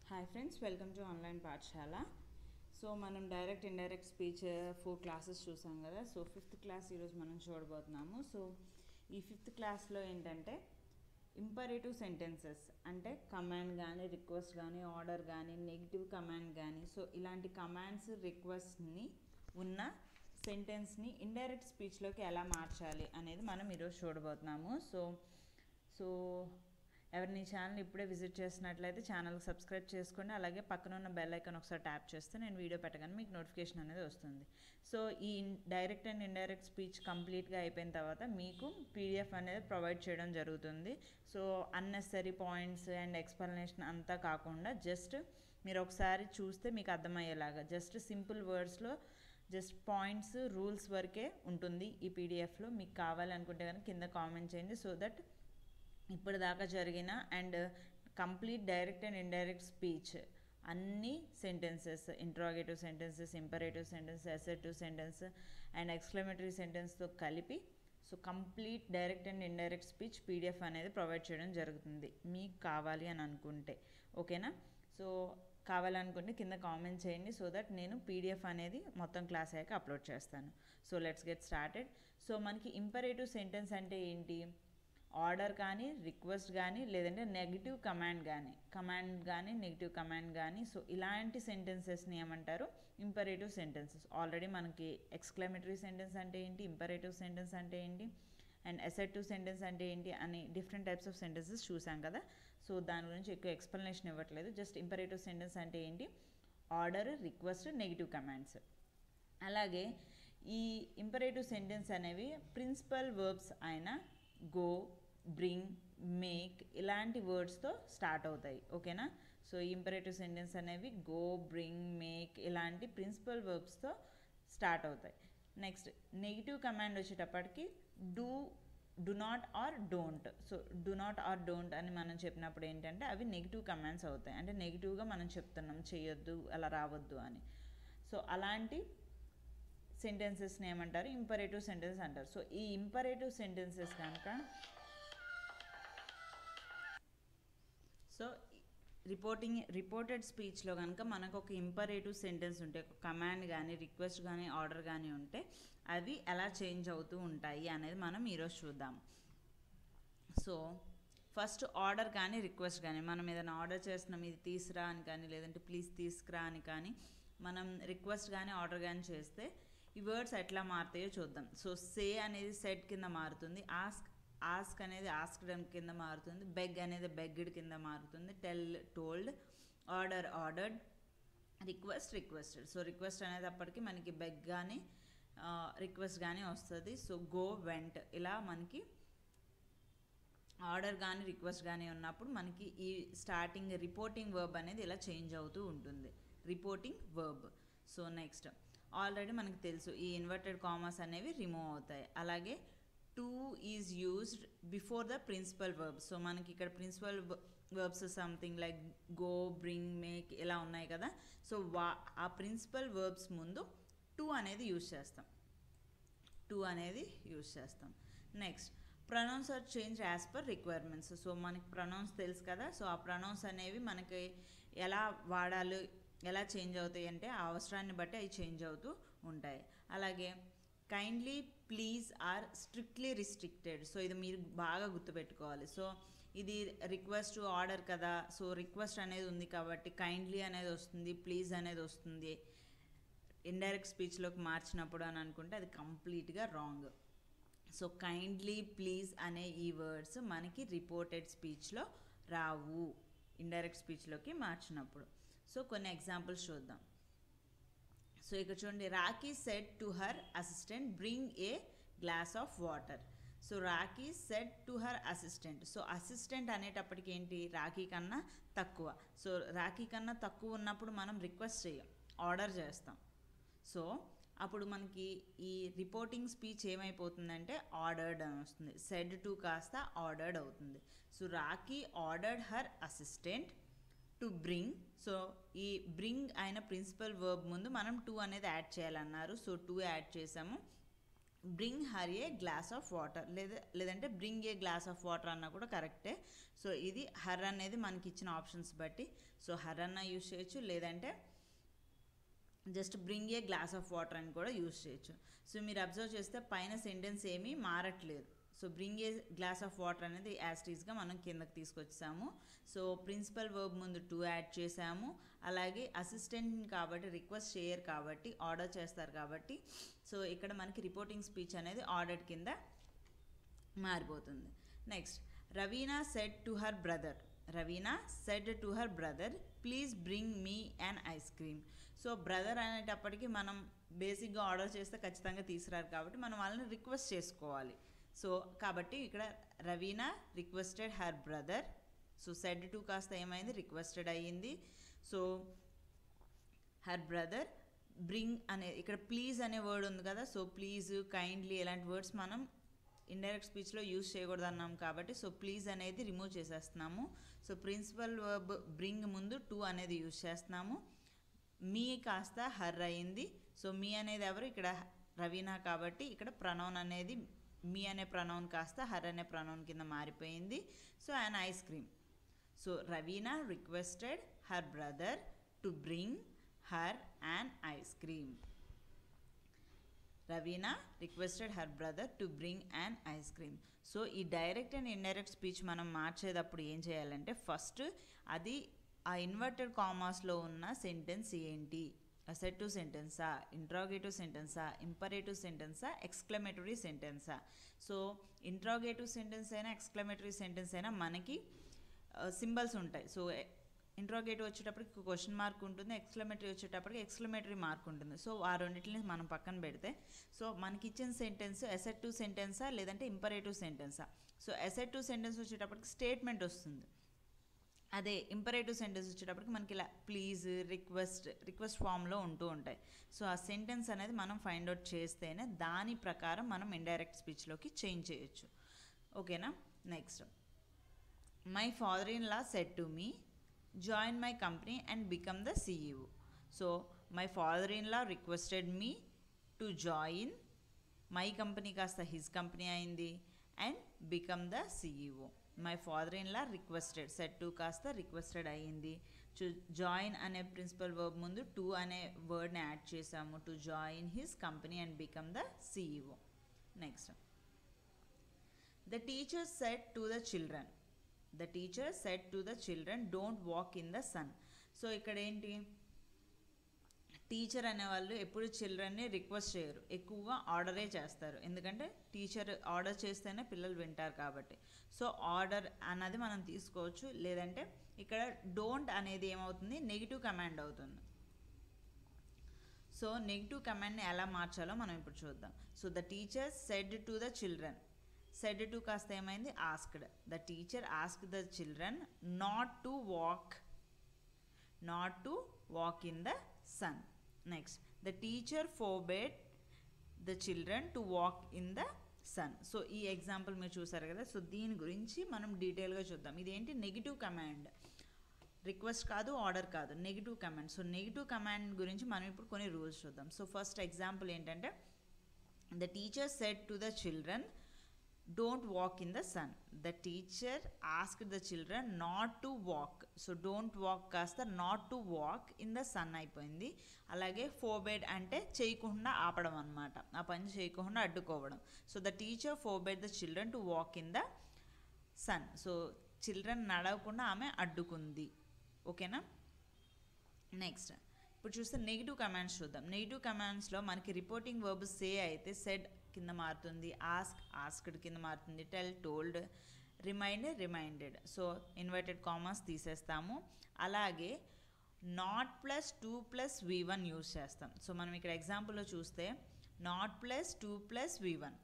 hi friends welcome to online పాఠశాల so మనం direct indirect speech four classes చూసాం కదా సో ఫిఫ్త్ క్లాస్ ఈరోజు మనం చూడబోతున్నాము సో ఈ ఫిఫ్త్ క్లాస్లో ఏంటంటే ఇంపరేటివ్ సెంటెన్సెస్ అంటే కమాండ్ కానీ రిక్వెస్ట్ కానీ ఆర్డర్ కానీ నెగిటివ్ కమాండ్ కానీ సో ఇలాంటి కమాండ్స్ రిక్వెస్ట్ని ఉన్న సెంటెన్స్ని ఇండైరెక్ట్ స్పీచ్లోకి ఎలా మార్చాలి అనేది మనం ఈరోజు చూడబోతున్నాము సో సో ఎవరిని ఛానల్ ఇప్పుడే విజిట్ చేసినట్లయితే ఛానల్కి సబ్స్క్రైబ్ చేసుకోండి అలాగే పక్కన ఉన్న బెల్ ఐకాన్ ఒకసారి ట్యాప్ చేస్తే నేను వీడియో పెట్టగానే మీకు నోటిఫికేషన్ అనేది వస్తుంది సో ఈ డైరెక్ట్ అండ్ ఇండైరెక్ట్ స్పీచ్ కంప్లీట్గా అయిపోయిన తర్వాత మీకు పీడిఎఫ్ అనేది ప్రొవైడ్ చేయడం జరుగుతుంది so unnecessary points and explanation అంతా కాకుండా జస్ట్ మీరు ఒకసారి చూస్తే మీకు అర్థమయ్యేలాగా జస్ట్ సింపుల్ వర్డ్స్లో జస్ట్ పాయింట్స్ రూల్స్ వరకే ఉంటుంది ఈ పీడిఎఫ్లో మీకు కావాలనుకుంటే కనుక కింద కామెంట్ చేయండి సో దట్ ఇప్పటిదాకా జరిగిన and complete direct and indirect speech అన్ని sentences interrogative sentences imperative sentence assertive sentence and exclamatory సెంటెన్స్తో కలిపి so complete direct and indirect speech PDF అనేది ప్రొవైడ్ చేయడం జరుగుతుంది మీకు కావాలి అని అనుకుంటే ఓకేనా సో కావాలనుకుంటే కింద కామెంట్ చేయండి సో దట్ నేను పీడిఎఫ్ అనేది మొత్తం క్లాస్ అయ్యాక అప్లోడ్ చేస్తాను so let's get started so మనకి ఇంపరేటివ్ సెంటెన్స్ అంటే ఏంటి ఆర్డర్ కానీ రిక్వెస్ట్ కానీ లేదంటే నెగిటివ్ కమాండ్ కానీ కమాండ్ కానీ నెగిటివ్ కమాండ్ కానీ సో ఇలాంటి సెంటెన్సెస్ని ఏమంటారు ఇంపరేటివ్ సెంటెన్సెస్ ఆల్రెడీ మనకి ఎక్స్క్లమేటరీ సెంటెన్స్ అంటే ఏంటి ఇంపరేటివ్ సెంటెన్స్ అంటే ఏంటి అండ్ అసెటివ్ సెంటెన్స్ అంటే ఏంటి అని డిఫరెంట్ టైప్స్ ఆఫ్ సెంటెన్సెస్ చూసాం కదా సో దాని గురించి ఎక్కువ ఎక్స్ప్లెనేషన్ ఇవ్వట్లేదు జస్ట్ ఇంపరేటివ్ సెంటెన్స్ అంటే ఏంటి ఆర్డర్ రిక్వెస్ట్ నెగిటివ్ కమాండ్స్ అలాగే ఈ ఇంపరేటివ్ సెంటెన్స్ అనేవి ప్రిన్సిపల్ వర్బ్స్ అయిన గో బ్రింగ్ మేక్ ఇలాంటి వర్డ్స్తో స్టార్ట్ అవుతాయి ఓకేనా సో ఇంపరేటివ్ సెంటెన్స్ అనేవి గో బ్రింగ్ మేక్ ఇలాంటి ప్రిన్సిపల్ వర్బ్స్తో స్టార్ట్ అవుతాయి నెక్స్ట్ నెగిటివ్ కమాండ్ వచ్చేటప్పటికి do do not or don't so do not or don't అని మనం చెప్పినప్పుడు ఏంటంటే అవి నెగిటివ్ కమాండ్స్ అవుతాయి అంటే నెగిటివ్గా మనం చెప్తున్నాం చేయొద్దు అలా రావద్దు అని సో అలాంటి సెంటెన్సెస్ని ఏమంటారు ఇంపరేటివ్ సెంటెన్స్ అంటారు సో ఈ ఇంపరేటివ్ సెంటెన్సెస్ కనుక సో రిపోర్టింగ్ రిపోర్టెడ్ స్పీచ్లో కనుక మనకు ఒక ఇంపరేటివ్ సెంటెన్స్ ఉంటే ఒక కమాండ్ కానీ రిక్వెస్ట్ కానీ ఆర్డర్ కానీ ఉంటే అవి ఎలా చేంజ్ అవుతూ ఉంటాయి అనేది మనం ఈరోజు చూద్దాం సో ఫస్ట్ ఆర్డర్ కానీ రిక్వెస్ట్ కానీ మనం ఏదైనా ఆర్డర్ చేస్తున్నాం ఇది తీసురా అని కానీ లేదంటే ప్లీజ్ తీసుకురా అని కానీ మనం రిక్వెస్ట్ కానీ ఆర్డర్ కానీ చేస్తే ఈ వర్డ్స్ ఎట్లా మారుతాయో చూద్దాం సో సే అనేది సెట్ కింద మారుతుంది ఆస్క్ ఆస్క్ అనేది ఆస్క్డ్ కింద మారుతుంది బెగ్ అనేది బెగ్డ్ కింద మారుతుంది tell told order ordered request requested so request అనేది అప్పటికి మనకి బెగ్ కానీ రిక్వెస్ట్ కానీ వస్తుంది సో గో వెంట్ ఇలా మనకి ఆర్డర్ కానీ రిక్వెస్ట్ కానీ ఉన్నప్పుడు మనకి ఈ స్టార్టింగ్ రిపోర్టింగ్ వర్బ్ అనేది ఇలా చేంజ్ అవుతూ ఉంటుంది reporting verb so next already మనకు తెలుసు ఈ ఇన్వర్టెడ్ కామర్స్ అనేవి రిమూవ్ అవుతాయి అలాగే to is used before the principal verbs so మనకి ఇక్కడ principal verbs something like go bring make ఇలా ఉన్నాయి కదా సో వా ఆ ప్రిన్సిపల్ వర్బ్స్ ముందు టు అనేది యూజ్ చేస్తాం టు అనేది యూజ్ చేస్తాం next pronouns are change as per requirements so మనకి ప్రొనౌన్స్ తెలుసు కదా సో ఆ ప్రొనౌన్స్ అనేవి మనకి ఎలా వాడాలి ఎలా చేంజ్ అవుతాయి అంటే ఆ అవసరాన్ని బట్టి అవి చేంజ్ అవుతూ ఉంటాయి అలాగే kindly please or strictly restricted so ఇది మీరు బాగా గుర్తుపెట్టుకోవాలి సో ఇది రిక్వెస్ట్ ఆర్డర్ కదా సో రిక్వెస్ట్ అనేది ఉంది కాబట్టి కైండ్లీ అనేది వస్తుంది ప్లీజ్ అనేది వస్తుంది ఇండైరెక్ట్ స్పీచ్లోకి మార్చినప్పుడు అని అనుకుంటే అది కంప్లీట్గా రాంగ్ సో కైండ్లీ ప్లీజ్ అనే ఈ వర్డ్స్ మనకి రిపోర్టెడ్ స్పీచ్లో రావు ఇండైరెక్ట్ స్పీచ్లోకి మార్చినప్పుడు సో కొన్ని ఎగ్జాంపుల్స్ చూద్దాం సో ఇక్కడ చూడండి Rakhi said to her assistant bring a glass of water so Rakhi said to her assistant so assistant అనేటప్పటికి ఏంటి రాఖీ కన్నా తక్కువ సో రాఖీ కన్నా తక్కువ ఉన్నప్పుడు మనం రిక్వెస్ట్ చేయం ఆర్డర్ చేస్తాం సో అప్పుడు మనకి ఈ రిపోర్టింగ్ స్పీచ్ ఏమైపోతుందంటే ఆర్డర్డ్ అని వస్తుంది సెడ్ టు కాస్త ఆర్డర్డ్ అవుతుంది so Rakhi ordered her assistant to bring so ఈ బ్రింగ్ అయిన ప్రిన్సిపల్ వర్బ్ ముందు మనం టూ అనేది యాడ్ చేయాలన్నారు సో టూ యాడ్ చేసాము bring her a glass of water లేదా లేదంటే bring a glass of water అన్న కూడా కరెక్టే సో ఇది హర్ అనేది మనకి ఇచ్చిన ఆప్షన్స్ బట్టి సో హర్ అన్న యూస్ చేయొచ్చు లేదంటే just bring a glass of water అని కూడా యూస్ చేయొచ్చు సో మీరు అబ్జర్వ్ చేస్తే పైన సెంటెన్స్ ఏమీ మారట్లేదు so bring a glass of water అనేది యాస్టీస్గా మనం కిందకి తీసుకొచ్చాము సో ప్రిన్సిపల్ వర్బ్ ముందు టూ యాడ్ చేసాము అలాగే అసిస్టెంట్ కాబట్టి రిక్వెస్ట్ చేయరు కాబట్టి ఆర్డర్ చేస్తారు కాబట్టి సో ఇక్కడ మనకి రిపోర్టింగ్ స్పీచ్ అనేది ఆర్డర్ కింద మారిపోతుంది next Raveena said to her brother Raveena said to her brother please bring me an ice cream so brother అనేటప్పటికి మనం బేసిక్గా ఆర్డర్ చేస్తే ఖచ్చితంగా తీసుకురారు కాబట్టి మనం వాళ్ళని రిక్వెస్ట్ చేసుకోవాలి సో కాబట్టి ఇక్కడ Raveena requested her brother so said to కాస్త ఏమైంది రిక్వెస్టెడ్ అయ్యింది సో హర్ బ్రదర్ బ్రింగ్ అనే ఇక్కడ ప్లీజ్ అనే వర్డ్ ఉంది కదా సో ప్లీజ్ కైండ్లీ ఇలాంటి వర్డ్స్ మనం ఇండైరెక్ట్ స్పీచ్లో యూజ్ చేయకూడదు అన్నాం కాబట్టి సో ప్లీజ్ అనేది రిమూవ్ చేసేస్తున్నాము సో ప్రిన్సిపల్ వర్బ్ బ్రింగ్ ముందు టు అనేది యూజ్ చేస్తున్నాము మీ కాస్త హర్ అయింది సో మీ అనేది ఎవరు ఇక్కడ రవీనా కాబట్టి ఇక్కడ ప్రనౌన్ అనేది మీ అనే ప్రనౌన్ కాస్త హర్ అనే ప్రనౌన్ కింద మారిపోయింది so an ice cream so Raveena requested her brother to bring her an ice cream Raveena requested her brother to bring an ice cream so ఈ డైరెక్ట్ అండ్ ఇండైరెక్ట్ స్పీచ్ మనం మార్చేటప్పుడు ఏం చేయాలంటే ఫస్ట్ అది ఆ ఇన్వర్టెడ్ కామాస్లో ఉన్న సెంటెన్స్ ఏంటి అసెటివ్ సెంటెన్సా ఇంట్రాగేటివ్ సెంటెన్సా ఇంపరేటివ్ సెంటెన్సా ఎక్స్క్లమేటరీ సెంటెన్సా సో ఇంట్రాగేటివ్ సెంటెన్స్ అయినా ఎక్స్క్లమేటరీ సెంటెన్స్ అయినా మనకి సింబల్స్ ఉంటాయి సో ఇంట్రాగేటివ్ వచ్చేటప్పటికి క్వశ్చన్ మార్క్ ఉంటుంది ఎక్స్క్లమేటరీ వచ్చేటప్పటికి ఎక్స్క్లమేటరీ మార్క్ ఉంటుంది సో ఆ రెండింటిని మనం పక్కన పెడితే సో మనకి ఇచ్చిన సెంటెన్స్ ఎసెటివ్ సెంటెన్సా లేదంటే ఇంపరేటివ్ సెంటెన్సా సో ఎసెటివ్ సెంటెన్స్ వచ్చేటప్పటికి స్టేట్మెంట్ వస్తుంది అదే ఇంపరేటివ్ సెంటెన్స్ వచ్చేటప్పటికి మనకి ఇలా ప్లీజ్ రిక్వెస్ట్ రిక్వెస్ట్ ఫామ్లో ఉంటూ ఉంటాయి సో ఆ సెంటెన్స్ అనేది మనం ఫైండ్ అవుట్ చేస్తేనే దాని ప్రకారం మనం ఇండైరెక్ట్ స్పీచ్లోకి చేంజ్ చేయొచ్చు ఓకేనా next my father in law said to me join my company and become the CEO so my father in law requested me to join my company కాస్త his company అయింది and become the CEO my father in law requested said to కాస్త requested అయ్యింది to join అనే principal verb ముందు to అనే వర్డ్ని add చేసాము to join his company and become the CEO next the teacher said to the children the teacher said to the children don't walk in the sun so ఇక్కడ ఏంటి teacher అనేవాళ్ళు ఎప్పుడు చిల్డ్రన్ని request చేయరు ఎక్కువగా ఆర్డరే చేస్తారు ఎందుకంటే టీచర్ ఆర్డర్ చేస్తేనే పిల్లలు వింటారు కాబట్టి సో ఆర్డర్ అన్నది మనం తీసుకోవచ్చు లేదంటే ఇక్కడ డోంట్ అనేది ఏమవుతుంది నెగిటివ్ కమాండ్ అవుతుంది సో నెగిటివ్ కమాండ్ని ఎలా మార్చాలో మనం ఇప్పుడు చూద్దాం so the teacher said to the children said to కాస్త ఏమైంది asked the teacher ask the children not to walk not to walk in the sun next the teacher forbade the children to walk in the sun so ఈ example మీరు చూసారు కదా so దీని గురించి మనం డీటెయిల్గా చూద్దాం ఇదేంటి నెగిటివ్ కమాండ్ రిక్వెస్ట్ కాదు ఆర్డర్ కాదు negative command so negative command గురించి మనం ఇప్పుడు కొన్ని రూల్స్ చూద్దాం సో ఫస్ట్ ఎగ్జాంపుల్ ఏంటంటే the teacher said to the children don't walk in the sun the teacher ask the children not to walk so don't walk కాస్త not to walk in the sun అయిపోయింది అలాగే ఫోబెడ్ అంటే చేయకుండా ఆపడం అనమాట ఆ పని చేయకుండా అడ్డుకోవడం so the teacher forbade the children to walk in the sun so children నడవకుండా ఆమె అడ్డుకుంది ఓకేనా నెక్స్ట్ ఇప్పుడు చూస్తే నెగిటివ్ కమాండ్స్ చూద్దాం నెగిటివ్ కమాండ్స్లో మనకి రిపోర్టింగ్ వర్బ్ సే అయితే సెడ్ కింద మారుతుంది ఆస్క్ ఆస్క్డ్ కింద మారుతుంది tell told remind reminded so inverted commas తీసేస్తాము అలాగే not plus to plus V one use చేస్తాం సో మనం ఇక్కడ ఎగ్జాంపుల్లో చూస్తే not plus to plus V one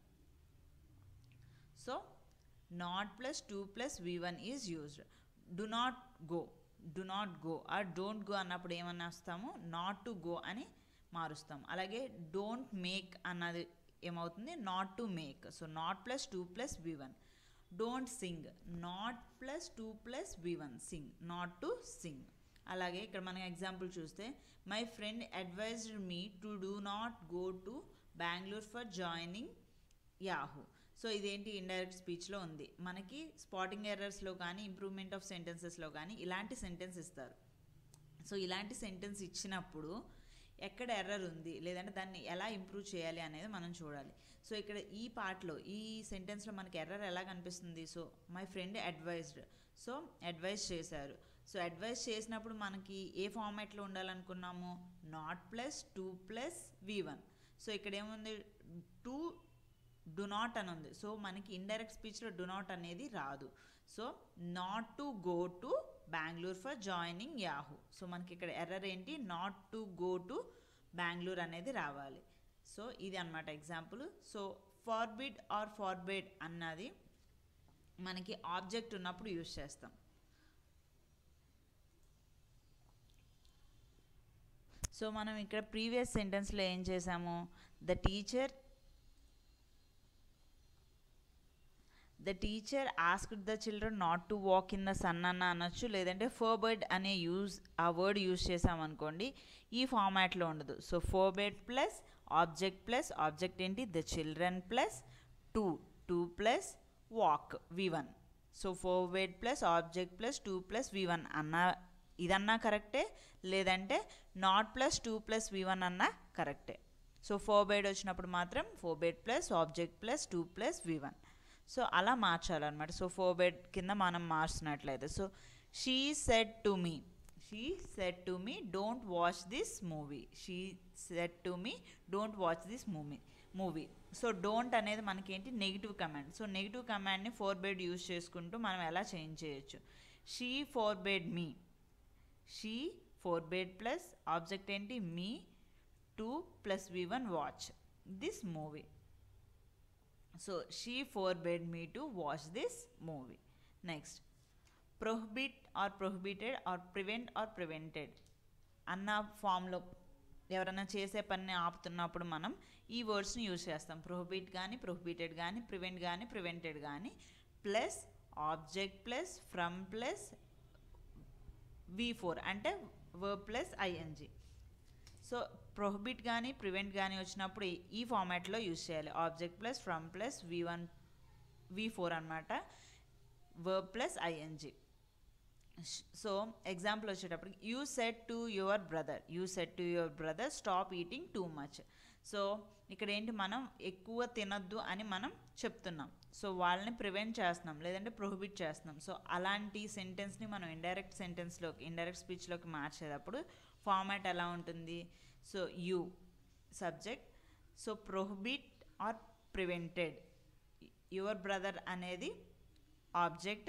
so not plus to plus V one is used do not go do not go or don't go అన్నప్పుడు ఏమన్నా వస్తాము not to go అని మారుస్తాం అలాగే డోంట్ మేక్ అన్నది ఏమవుతుంది not to make so not plus to plus V one don't sing not plus to plus V one sing not to sing అలాగే ఇక్కడ మనం ఎగ్జాంపుల్ చూస్తే my friend advised me to do not go to Bengaluru for joining Yahoo so ఇదేంటి indirect స్పీచ్లో ఉంది మనకి spotting ఎర్రర్స్లో కానీ ఇంప్రూవ్మెంట్ ఆఫ్ సెంటెన్సెస్లో కానీ ఇలాంటి సెంటెన్స్ ఇస్తారు సో ఇలాంటి సెంటెన్స్ ఇచ్చినప్పుడు ఎక్కడ ఎర్రర్ ఉంది లేదంటే దాన్ని ఎలా ఇంప్రూవ్ చేయాలి అనేది మనం చూడాలి సో ఇక్కడ ఈ పార్ట్లో ఈ సెంటెన్స్లో మనకి ఎర్రర్ ఎలా కనిపిస్తుంది so my friend advised so advise చేశారు సో అడ్వైజ్ చేసినప్పుడు మనకి ఏ ఫార్మాట్లో ఉండాలనుకున్నాము not plus to plus V one so ఇక్కడ ఏముంది టూ డు నాట్ అని ఉంది సో మనకి ఇండైరెక్ట్ స్పీచ్లో డు నాట్ అనేది రాదు so not to go to Bengaluru for joining Yahoo so మనకి ఇక్కడ ఎర్రర్ ఏంటి not to go to Bengaluru అనేది రావాలి సో ఇది అనమాట example so forbid or forbid అన్నది మనకి ఆబ్జెక్ట్ ఉన్నప్పుడు యూజ్ చేస్తాం సో మనం ఇక్కడ ప్రీవియస్ సెంటెన్స్లో ఏం చేసాము the teacher the teacher asked the children not to walk in the sun అన్న అనొచ్చు లేదంటే ఫోబర్డ్ అనే యూజ్ ఆ వర్డ్ యూజ్ చేసామనుకోండి ఈ ఫార్మాట్లో ఉండదు so forbade plus object plus object ఏంటి the children plus to to plus walk V one so forbade plus object plus to plus V one అన్న ఇదన్నా కరెక్టే లేదంటే not plus to plus V one అన్నా కరెక్టే సో ఫోబెడ్ వచ్చినప్పుడు మాత్రం forbade plus object plus to plus V one so అలా మార్చాలన్నమాట సో ఫోబెడ్ కింద మనం మార్చినట్లయితే so she said to me she said to me don't watch this movie she said to me don't watch this movie movie so don't అనేది మనకేంటి negative command so negative కమాండ్ని forbade use చేసుకుంటూ మనం ఎలా change చేయొచ్చు she forbade me she forbade plus object ఏంటి me to plus V one watch this movie so she forbade me to watch this movie next prohibit or prohibited or prevent or prevented అన్న ఫామ్లో ఎవరైనా చేసే పనిని ఆపుతున్నప్పుడు మనం ఈ వర్డ్స్ని use చేస్తాం ప్రొహిబిట్ కానీ ప్రొహిబిటెడ్ కానీ ప్రివెంట్ కానీ ప్రివెంటెడ్ కానీ plus object plus from plus V four అంటే verb plus ING so prohibit కానీ ప్రివెంట్ కానీ వచ్చినప్పుడు ఈ ఫార్మాట్లో యూజ్ చేయాలి object plus from plus V one V four అనమాట verb plus ING so example వచ్చేటప్పటికి you said to your brother you said to your brother stop eating too much so ఇక్కడ ఏంటి మనం ఎక్కువ తినొద్దు అని మనం చెప్తున్నాం సో వాళ్ళని ప్రివెంట్ చేస్తున్నాం లేదంటే ప్రొహిబిట్ చేస్తున్నాం సో అలాంటి సెంటెన్స్ని మనం ఇండైరెక్ట్ సెంటెన్స్లోకి ఇండైరెక్ట్ స్పీచ్లోకి మార్చేటప్పుడు ఫార్మాట్ ఎలా ఉంటుంది so you subject so prohibit or prevented your brother అనేది object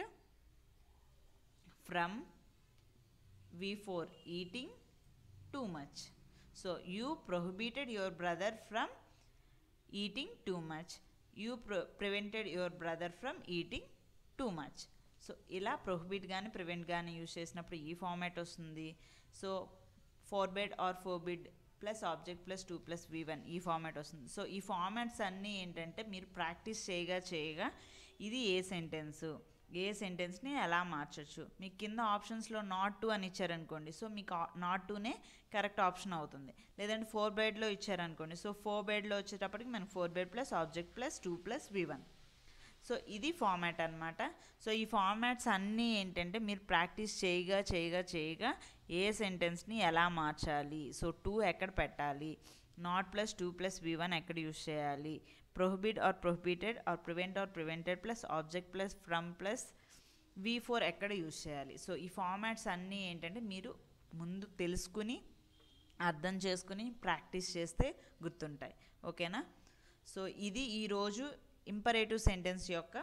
from V four eating too much so you prohibited your brother from eating too much you pro prevented your brother from eating too much so ఇలా prohibit కానీ prevent కానీ use చేసినప్పుడు ఈ format వస్తుంది so forbade or forbid plus object plus to plus V one ఈ format వస్తుంది so ఈ formats అన్నీ ఏంటంటే మీరు ప్రాక్టీస్ చేయగా చేయగా ఇది ఏ సెంటెన్సు ఏ సెంటెన్స్ని ఎలా మార్చొచ్చు మీకు కింద ఆప్షన్స్లో నాట్ టు అని ఇచ్చారనుకోండి సో మీకు నాట్ టూనే కరెక్ట్ ఆప్షన్ అవుతుంది లేదంటే ఫోర్ బెడ్లో ఇచ్చారనుకోండి సో ఫోర్ బెడ్లో వచ్చేటప్పటికి మనకి forbade plus object plus to plus V one so ఇది ఫార్మాట్ అనమాట సో ఈ ఫార్మాట్స్ అన్నీ ఏంటంటే మీరు ప్రాక్టీస్ చేయగా చేయగా చేయగా ఏ సెంటెన్స్ని ఎలా మార్చాలి సో టూ ఎక్కడ పెట్టాలి not plus to plus V one ఎక్కడ యూస్ చేయాలి prohibit or prohibited or prevent or prevented plus object plus from plus V four ఎక్కడ యూస్ చేయాలి సో ఈ ఫార్మాట్స్ అన్నీ ఏంటంటే మీరు ముందు తెలుసుకుని అర్థం చేసుకుని ప్రాక్టీస్ చేస్తే గుర్తుంటాయి ఓకేనా సో ఇది ఈరోజు ఇంపరేటివ్ సెంటెన్స్ యొక్క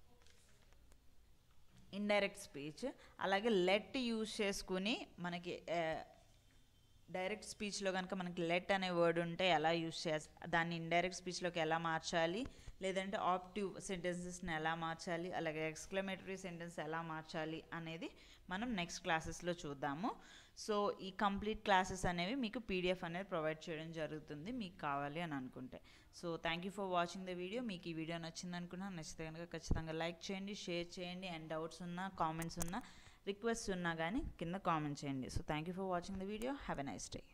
ఇండైరెక్ట్ స్పీచ్ అలాగే లెట్ యూజ్ చేసుకుని మనకి డైరెక్ట్ స్పీచ్లో కనుక మనకి లెట్ అనే వర్డ్ ఉంటే ఎలా యూజ్ చేస్త దాన్ని ఇండైరెక్ట్ స్పీచ్లోకి ఎలా మార్చాలి లేదంటే ఆప్టివ్ సెంటెన్సెస్ని ఎలా మార్చాలి అలాగే ఎక్స్క్లమేటరీ సెంటెన్స్ ఎలా మార్చాలి అనేది మనం నెక్స్ట్ క్లాసెస్లో చూద్దాము సో ఈ కంప్లీట్ క్లాసెస్ అనేవి మీకు పీడిఎఫ్ అనేది ప్రొవైడ్ చేయడం జరుగుతుంది మీకు కావాలి అని అనుకుంటే so thank you for watching the video మీకు ఈ వీడియో నచ్చింది అనుకున్నాను నచ్చితే కనుక ఖచ్చితంగా లైక్ చేయండి షేర్ చేయండి అండ్ డౌట్స్ ఉన్నా కామెంట్స్ ఉన్నా రిక్వెస్ట్ ఉన్నా కానీ కింద కామెంట్ చేయండి so thank you for watching the video have a nice day